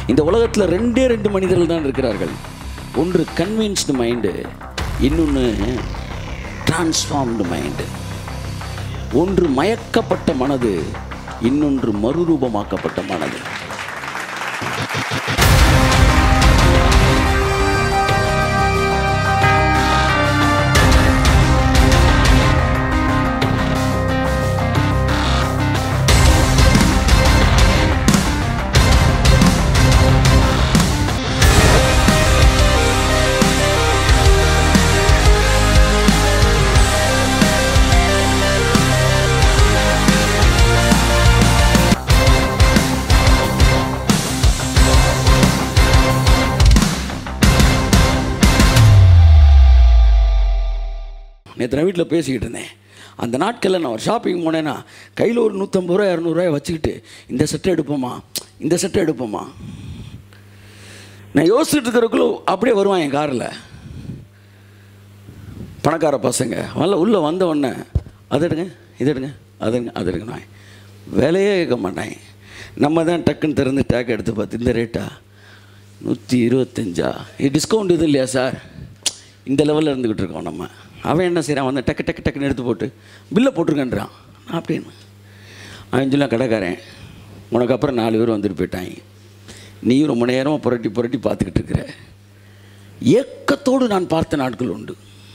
இந்த உலகத்தில் ரெண்டே ரெண்டு மனிதர்கள் தான் இருக்கிறார்கள் ஒன்று கன்வின்ஸ்டு மைண்டு இன்னொன்று டிரான்ஸ்ஃபார்ம்டு மைண்டு ஒன்று மயக்கப்பட்ட மனது இன்னொன்று மறுரூபமாக்கப்பட்ட மனது நேற்று நான் வீட்டில் பேசிக்கிட்டு இருந்தேன் அந்த நாட்களில் நான் ஒரு ஷாப்பிங் போனேன்னா கையில் ஒரு நூற்றம்பது ரூபா இரநூறுவாய் வச்சுக்கிட்டு இந்த செட்டை எடுப்போமா இந்த செட்டை எடுப்போமா நான் யோசிச்சுட்டு இருக்கிறக்குள்ள அப்படியே வருவான் என் காரில் பணக்கார பசங்க வரல உள்ளே வந்த உடனே அதை எடுங்க இது எடுங்க அது எடுங்க அது எடுங்க நான் விலையே கேட்க மாட்டேன் நம்ம தான் டக்குன்னு திறந்து டேக் எடுத்து பார்த்து இந்த ரேட்டா நூற்றி இருபத்தஞ்சா இது டிஸ்கவுண்ட் இது இல்லையா சார் இந்த லெவலில் இருந்துக்கிட்டு இருக்கோம் நம்ம அவன் என்ன செய்கிறான் வந்து டக்கு டக்கு டக்குன்னு எடுத்து போட்டு பில்லை போட்டிருக்கேன்றான் அப்படின்னு அவன் சொல்ல கடைக்காரன் உனக்கு அப்புறம் நாலு பேர் வந்துட்டு போயிட்டாங்க நீயும் ரொம்ப நேரமாக புரட்டி புரட்டி பார்த்துக்கிட்டு இருக்கிற ஏக்கத்தோடு நான் பார்த்த நாட்கள் உண்டு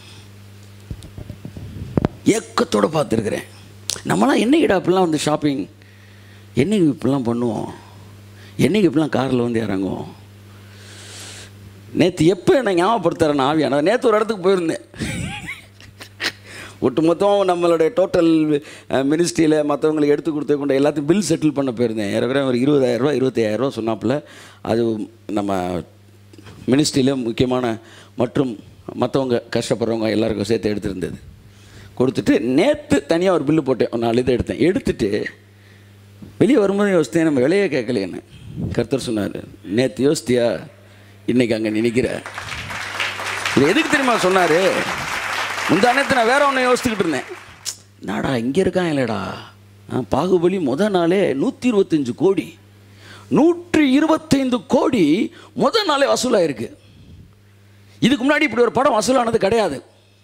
ஏக்கத்தோடு பார்த்துருக்குறேன் நம்மளாம் என்னைக்கிடா இப்படிலாம் வந்து ஷாப்பிங் என்னைக்கு இப்படிலாம் பண்ணுவோம் என்னைக்கு இப்படிலாம் காரில் வந்து இறங்குவோம் நேற்று எப்போ என்னை ஞாபகப்படுத்துகிறேன் ஆவியான நேற்று ஒரு இடத்துக்கு போயிருந்தேன் ஒட்டுமொத்தம் நம்மளுடைய டோட்டல் மினிஸ்ட்ரியில் மற்றவங்களுக்கு எடுத்து கொடுத்த கொண்ட எல்லாத்தையும் பில் செட்டில் பண்ண போயிருந்தேன் ஏற்கனவே ஒரு இருபதாயிரரூவா இருபத்தையாயிரரூவா சொன்னாப்புல அது நம்ம மினிஸ்ட்ரியில் முக்கியமான மற்றும் மற்றவங்க கஷ்டப்படுறவங்க எல்லாருக்கும் சேர்த்து எடுத்திருந்தது கொடுத்துட்டு நேற்று தனியாக ஒரு பில்லு போட்டேன் ஒரு நாலு இதை எடுத்தேன் எடுத்துட்டு வெளியே வரும்போது யோசித்தேன் நம்ம விலையே கேட்கலையேன்னு கர்த்தர் சொன்னார் நேற்று யோசித்தியா இன்னைக்கு அங்கே நினைக்கிற இது எதுக்கு தெரியுமா சொன்னார் முந்தானத்து நான் வேற ஒன்று யோசிச்சுக்கிட்டு இருந்தேன் என்னடா இங்கே இருக்கான் இல்லைடா ஆ, பாகுபலி முத நாளே நூற்றி இருபத்தஞ்சு கோடி நூற்றி இருபத்தைந்து கோடி முத நாளே வசூலாயிருக்கு இதுக்கு முன்னாடி இப்படி ஒரு படம் வசூலானது கிடையாது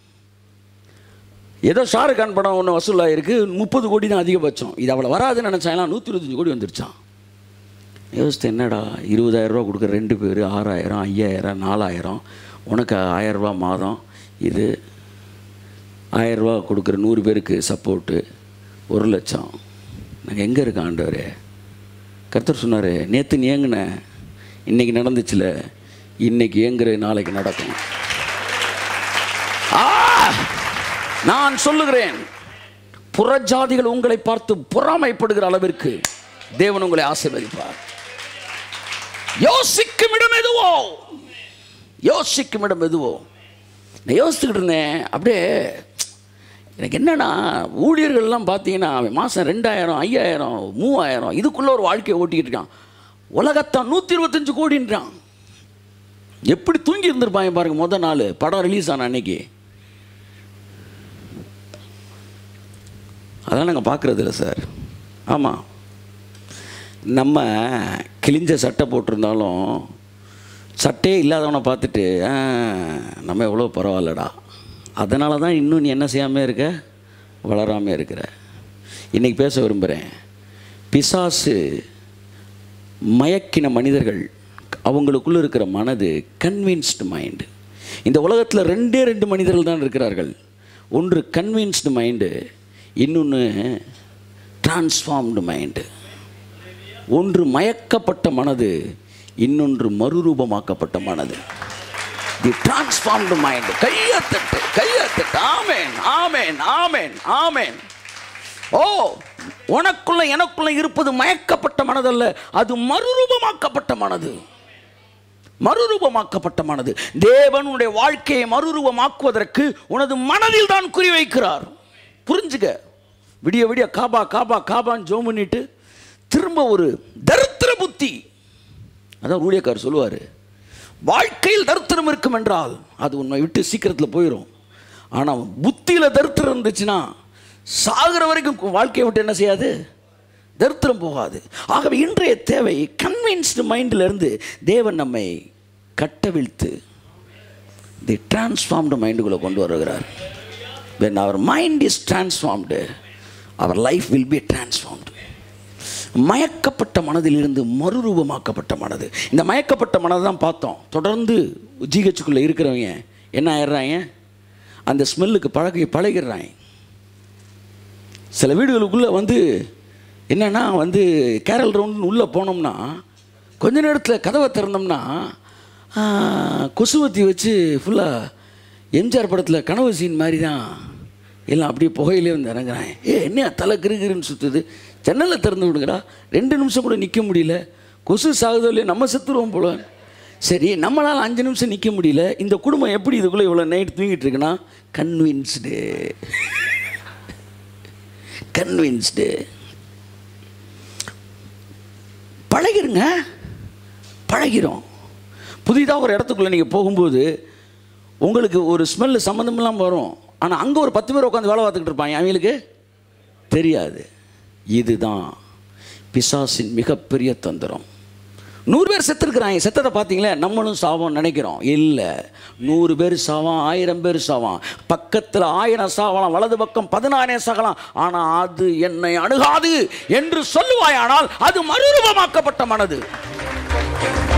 ஏதோ ஷாருக் கான் படம் ஒன்று வசூலாயிருக்கு முப்பது கோடி தான் அதிகபட்சம் இது அவ்வளோ வராதுன்னு நினச்சாங்களாம் நூற்றி இருபத்தஞ்சு கோடி வந்துருச்சான் யோசித்து என்னடா இருபதாயிரம் ரூபா கொடுக்குற ரெண்டு பேர் ஆறாயிரம் ஐயாயிரம் நாலாயிரம் உனக்கு ஆயிரரூபா மாதம் இது ஆயிரரூபா கொடுக்குற நூறு பேருக்கு சப்போர்ட்டு ஒரு லட்சம் நாங்கள் எங்கே இருக்கோம் ஆண்டவரே கர்த்தர் சொன்னார் நேற்று நீ ஏங்குன இன்னைக்கு நடந்துச்சுல இன்னைக்கு ஏங்குற நாளைக்கு நடக்கும் ஆ நான் சொல்லுகிறேன் புறஜாதிகள் உங்களை பார்த்து பொறாமைப்படுகிற அளவிற்கு தேவன் உங்களை ஆசீர்வதிப்பார் யோசிக்கும் இடம் எதுவோ யோசிக்கும் இடம் எதுவோ நான் யோசிச்சுக்கிட்டு இருந்தேன் அப்படியே எனக்கு என்னன்னா ஊழியர்கள்லாம் பார்த்தீங்கன்னா அவன் மாதம் ரெண்டாயிரம் ஐயாயிரம் மூவாயிரம் இதுக்குள்ளே ஒரு வாழ்க்கையை ஓட்டிக்கிட்டு இருக்கான் உலகத்தான் நூற்றி இருபத்தஞ்சு கோடின்றான் எப்படி தூங்கி இருந்திருப்பாங்க பாருங்க முத நாள் படம் ரிலீஸ் ஆன அன்னைக்கு அதெல்லாம் நாங்கள் பார்க்குறது இல்லை சார் ஆமாம் நம்ம கிழிஞ்ச சட்டை போட்டிருந்தாலும் சட்டையே இல்லாதவனை பார்த்துட்டு "ஆ, நம்ம எவ்வளோ பரவாயில்லடா அதனால தான் இன்னும் நீ என்ன செய்யாமல் இருக்க வளராமல் இருக்கிற இன்றைக்கி பேச விரும்புகிறேன் பிசாசு மயக்கின மனிதர்கள் அவங்களுக்குள்ள இருக்கிற மனது கன்வின்ஸ்டு மைண்டு இந்த உலகத்தில் ரெண்டே ரெண்டு மனிதர்கள் தான் இருக்கிறார்கள் ஒன்று கன்வின்ஸ்டு மைண்டு இன்னொன்று டிரான்ஸ்ஃபார்ம்டு மைண்டு ஒன்று மயக்கப்பட்ட மனது இன்னொன்று மறுரூபமாக்கப்பட்ட மனது தி டிரான்ஸ்ஃபார்ம்டு மைண்ட் கையத்தட்டு கையத்தட்டு ஆமேன் ஆமேன் ஆமேன் ஆமேன் ஓ உனக்குள்ள எனக்குள்ள இருப்பது மயக்கப்பட்ட மனதல்ல அது மறுரூபமாக்கப்பட்ட மனது மறுரூபமாக்கப்பட்ட மனது தேவன் உன்னுடைய வாழ்க்கையை மறுரூபமாக்குவதற்கு உனது மனதில் தான் குறிவைக்கிறார் புரிஞ்சுக்க விடிய விடிய காபா காபா காபான்னு ஜோம் பண்ணிட்டு திரும்ப ஒரு தரித்திர புத்தி அதான் ஊழியக்காரர் சொல்லுவார் வாழ்க்கையில் தரித்திரம் இருக்கும் என்றால் அது உன்னை விட்டு சீக்கிரத்தில் போயிடும் ஆனால் புத்தியில் தரித்திரம் இருந்துச்சுன்னா சாகிற வரைக்கும் வாழ்க்கையை விட்டு என்ன செய்யாது தரித்திரம் போகாது ஆகவே இன்றைய தேவை கன்வின்ஸ்டு மைண்டிலிருந்து தேவன் நம்மை கட்டவிழ்த்து தி டிரான்ஸ்ஃபார்ம்டு மைண்டுக்குள்ளே கொண்டு வருகிறார் வென் அவர் மைண்ட் இஸ் டிரான்ஸ்ஃபார்ம்டு அவர் லைஃப் வில் பி டிரான்ஸ்ஃபார்ம்டு மயக்கப்பட்ட மனதிலிருந்து மறுரூபமாக்கப்பட்ட மனது இந்த மயக்கப்பட்ட மனதை தான் பார்த்தோம் தொடர்ந்து ஜிஹெச்சுக்குள்ளே இருக்கிறவங்க என்ன ஆயிடுறாங்க அந்த ஸ்மெல்லுக்கு பழகி பழகிடுறாங்க சில வீடுகளுக்குள்ளே வந்து என்னென்னா வந்து கேரல் ரவுண்டுன்னு உள்ளே போனோம்னா கொஞ்ச நேரத்தில் கதவை திறந்தோம்னா ஆ, கொசுவத்தி வச்சு ஃபுல்லாக எம்ஜிஆர் படத்தில் கனவு சீன் மாதிரி தான் எல்லாம் அப்படியே புகையிலே வந்து இறங்குறாங்க ஏ என்ன தலை கிருகிருன்னு சுற்றுது ஜன்னலை திறந்து விடுங்கடா ரெண்டு நிமிஷம் கூட நிற்க முடியல கொசு சாகுதோ இல்லையோ நம்ம செத்துருவோம் போல சரி நம்மளால் அஞ்சு நிமிஷம் நிற்க முடியல இந்த குடும்பம் எப்படி இதுக்குள்ளே இவ்வளோ நைட் தூங்கிட்டு இருக்குன்னா கன்வின்ஸ்டு கன்வின்ஸ்டு பழகிருங்க பழகிறோம் புதிதாக ஒரு இடத்துக்குள்ளே நீங்கள் போகும்போது உங்களுக்கு ஒரு ஸ்மெல்லு சம்மந்தமெல்லாம் வரும் ஆனால் அங்கே ஒரு பத்து பேர் உட்காந்து வேலை பார்த்துக்கிட்டு இருப்பாங்க அவங்களுக்கு தெரியாது இதுதான் பிசாசின் மிகப்பெரிய தந்திரம் நூறு பேர் செத்துருக்குறாங்க செத்ததை பார்த்தீங்களே நம்மளும் சாவோம் நினைக்கிறோம் இல்லை நூறு பேர் சாவான் ஆயிரம் பேர் சாவான் பக்கத்தில் ஆயிரம் சாவலாம் வலது பக்கம் பதினாயிரம் சாகலாம் ஆனால் அது என்னை அணுகாது என்று சொல்லுவாயானால் அது மறுரூபமாக்கப்பட்ட மனது